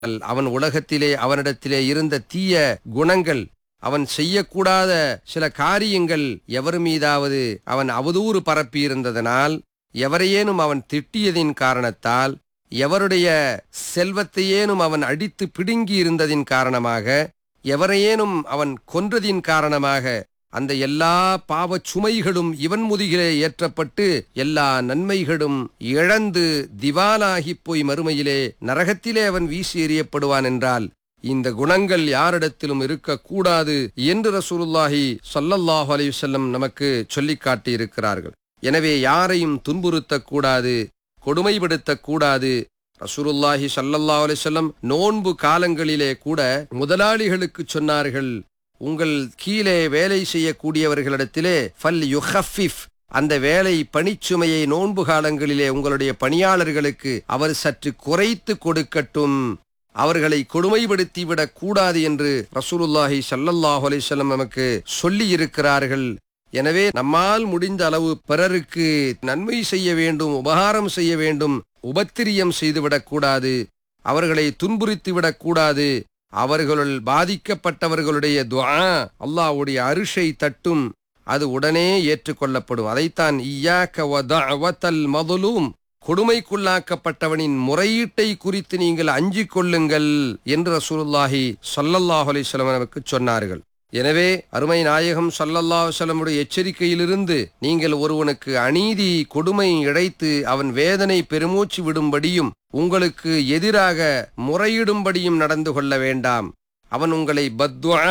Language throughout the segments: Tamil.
அவன் உலகத்திலே அவனிடத்திலே இருந்த தீய குணங்கள் அவன் செய்யக்கூடாத சில காரியங்கள் எவர் மீதாவது அவன் அவதூறு பரப்பியிருந்ததனால் எவரையேனும் அவன் திட்டியதின் காரணத்தால் எவருடைய செல்வத்தையேனும் அவன் அடித்து பிடுங்கி இருந்ததின் காரணமாக எவரையேனும் அவன் கொன்றதின் காரணமாக அந்த எல்லா பாவச் சுமைகளும் இவன் முதுகிலே ஏற்றப்பட்டு எல்லா நன்மைகளும் இழந்து திவாலாகிப் போய் மறுமையிலே நரகத்திலே அவன் வீசி எறியப்படுவான் என்றால் இந்த குணங்கள் யாரிடத்திலும் இருக்கக்கூடாது என்று ரசூலுல்லாஹி ஸல்லல்லாஹு அலைஹி வஸல்லம் நமக்கு சொல்லிக் காட்டியிருக்கிறார்கள் எனவே யாரையும் துன்புறுத்தக்கூடாது கொடுமைப்படுத்தக்கூடாது ரசூலுல்லாஹி ஸல்லல்லாஹு அலைஹி வஸல்லம் நோன்பு காலங்களிலே கூட முதலாளிகளுக்கு சொன்னார்கள் உங்கள் கீழே வேலை செய்யக்கூடியவர்களிடத்திலே ஃபல் யுஹஃபிஃப் அந்த வேலை பணிச்சுமையை நோன்பு காலங்களிலே உங்களுடைய பணியாளர்களுக்கு அவர் சற்று குறைத்து கொடுக்கட்டும் அவர்களை கொடுமைப்படுத்தி விடக் கூடாது என்று ரசூலுல்லாஹி ஸல்லல்லாஹு அலைஹி வஸல்லம் நமக்கு சொல்லி இருக்கிறார்கள் எனவே நம்மால் முடிந்த அளவு பிறருக்கு நன்மை செய்ய வேண்டும் உபகாரம் செய்ய வேண்டும் உபத்திரியம் செய்துவிடக் கூடாது அவர்களை துன்புறுத்தி விடக்கூடாது அவர்களுள் பாதிக்கப்பட்டவர்களுடைய துஆ அல்லாஹ்வுடைய அரிஷை தட்டும் அது உடனே ஏற்றுக்கொள்ளப்படும் அதைத்தான் இய்யாக்க வதஅவத்தல் மதுலூம் கொடுமைக்குள்ளாக்கப்பட்டவனின் முறையீட்டை குறித்து நீங்கள் அஞ்சிக் கொள்ளுங்கள் என்று ரசூலுல்லாஹி ஸல்லல்லாஹு அலைஹி வஸல்லம் நமக்கு சொன்னார்கள் எனவே அருமை நாயகம் ஸல்லல்லாஹு அலைஹி வஸல்லமுடைய எச்சரிக்கையிலிருந்து நீங்கள் ஒருவனுக்கு அநீதி கொடுமை இழைத்து அவன் வேதனை பெருமூச்சு விடும்படியும் உங்களுக்கு எதிராக முறையிடும்படியும் நடந்து கொள்ள வேண்டாம் அவன் உங்களை பத்வா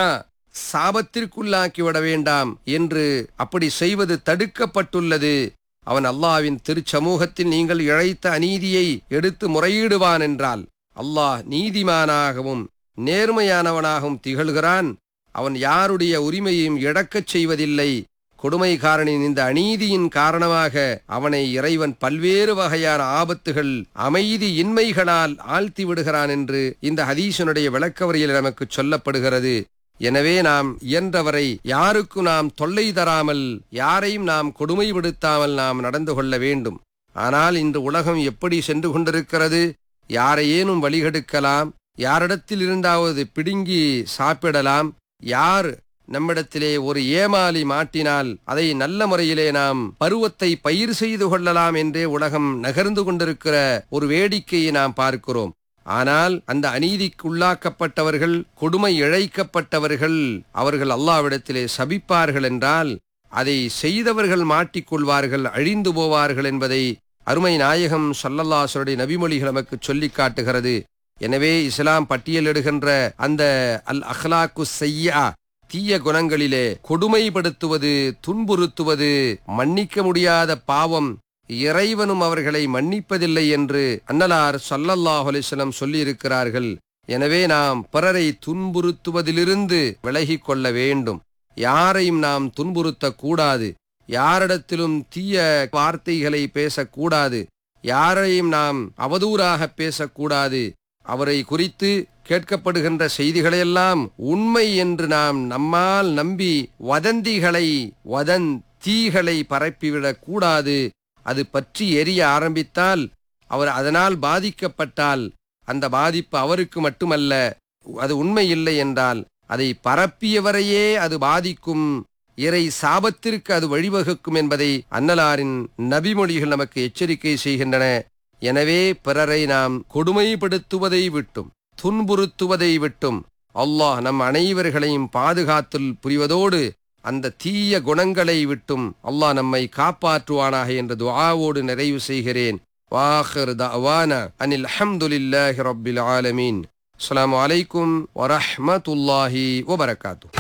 சாபத்திற்குள்ளாக்கிவிட வேண்டாம் என்று அப்படி செய்வது தடுக்கப்பட்டுள்ளது அவன் அல்லாவின் திருச்சமூகத்தில் நீங்கள் இழைத்த அநீதியை எடுத்து முறையிடுவான் என்றால் அல்லாஹ் நீதிமானாகவும் நேர்மையானவனாகவும் திகழ்கிறான் அவன் யாருடைய உரிமையையும் இழக்கச் செய்வதில்லை கொடுமைக்காரனின் இந்த அநீதியின் காரணமாக அவனை இறைவன் பல்வேறு வகையான ஆபத்துகள் அமைதி இன்மைகளால் ஆழ்த்தி விடுகிறான் என்று இந்த ஹதீசனுடைய விளக்கவரியில் நமக்கு சொல்லப்படுகிறது எனவே நாம் இயன்றவரை யாருக்கு நாம் தொல்லை தராமல் யாரையும் நாம் கொடுமைப்படுத்தாமல் நாம் நடந்து கொள்ள வேண்டும் ஆனால் இன்று உலகம் எப்படி சென்று கொண்டிருக்கிறது யாரையேனும் வழிகெடுக்கலாம் யாரிடத்தில் இருந்தாவது பிடுங்கி சாப்பிடலாம் யார் நம்மிடத்திலே ஒரு ஏமாலி மாட்டினால் அதை நல்ல முறையிலே நாம் பருவத்தை பயிர் செய்து கொள்ளலாம் என்றே உலகம் நகர்ந்து கொண்டிருக்கிற ஒரு வேடிக்கையை நாம் பார்க்கிறோம் ஆனால் அந்த அநீதிக்கு உள்ளாக்கப்பட்டவர்கள் கொடுமை இழைக்கப்பட்டவர்கள் அவர்கள் அல்லாவிடத்திலே சபிப்பார்கள் என்றால் அதை செய்தவர்கள் மாட்டிக்கொள்வார்கள் அழிந்து போவார்கள் என்பதை அருமை நாயகம் சல்லல்லாசருடைய நபிமொழிகள் நமக்கு சொல்லிக் காட்டுகிறது எனவே இஸ்லாம் பட்டியலிடுகின்ற அந்த அல் அஹ்லாக்கு செய்யா தீய குணங்களிலே கொடுமைப்படுத்துவது துன்புறுத்துவது மன்னிக்க முடியாத பாவம் இறைவனும் அவர்களை மன்னிப்பதில்லை என்று அன்னலார் சல்லல்லாஹு அலிஸ்லம் சொல்லியிருக்கிறார்கள் எனவே நாம் பிறரை துன்புறுத்துவதிலிருந்து விலகிக் கொள்ள வேண்டும் யாரையும் நாம் துன்புறுத்தக் கூடாது யாரிடத்திலும் தீய வார்த்தைகளை பேசக்கூடாது யாரையும் நாம் அவதூறாக பேசக்கூடாது அவரை குறித்து கேட்கப்படுகின்ற செய்திகளையெல்லாம் உண்மை என்று நாம் நம்மால் நம்பி வதந்திகளை வதன் தீகளை பரப்பிவிடக் கூடாது அது பற்றி எரிய ஆரம்பித்தால் அவர் அதனால் பாதிக்கப்பட்டால் அந்த பாதிப்பு அவருக்கு மட்டுமல்ல அது உண்மை இல்லை என்றால் அதை பரப்பியவரையே அது பாதிக்கும் இறை சாபத்திற்கு அது வழிவகுக்கும் என்பதை அன்னலாரின் நபிமொழிகள் நமக்கு எச்சரிக்கை செய்கின்றன எனவே பிறரை நாம் கொடுமைப்படுத்துவதை விட்டும் துன்புறுத்துவதை விட்டும் அல்லாஹ் நம் அனைவர்களையும் பாதுகாத்துல் புரிவதோடு அந்த தீய குணங்களை விட்டும் அல்லாஹ் நம்மை காப்பாற்றுவானாக என்ற துஆவோடு நிறைவு செய்கிறேன் வாஹிர் தஅவானா அனில் அல்ஹம்துலில்லாஹி ரப்பில் ஆலமீன் அஸ்ஸலாமு அலைக்கும் வரஹ்மத்துல்லாஹி வபரகாத்துஹு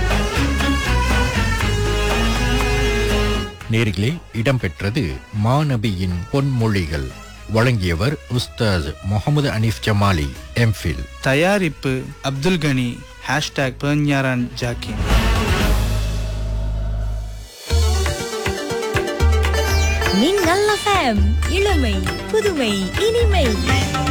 நேர்களே இடம்பெற்றது மாநபியின் பொன்மொழிகள் வழங்கியவர் உஸ்தாஸ் முகமது அனீஃப் ஜமாலி எம்ஃபில் தயாரிப்பு அப்துல் கனி ஹேஷ்டாக் பெர்ஞாரான் ஜாக்கின் மின்னல் எஃப்எம் இளமை புதுமை இனிமை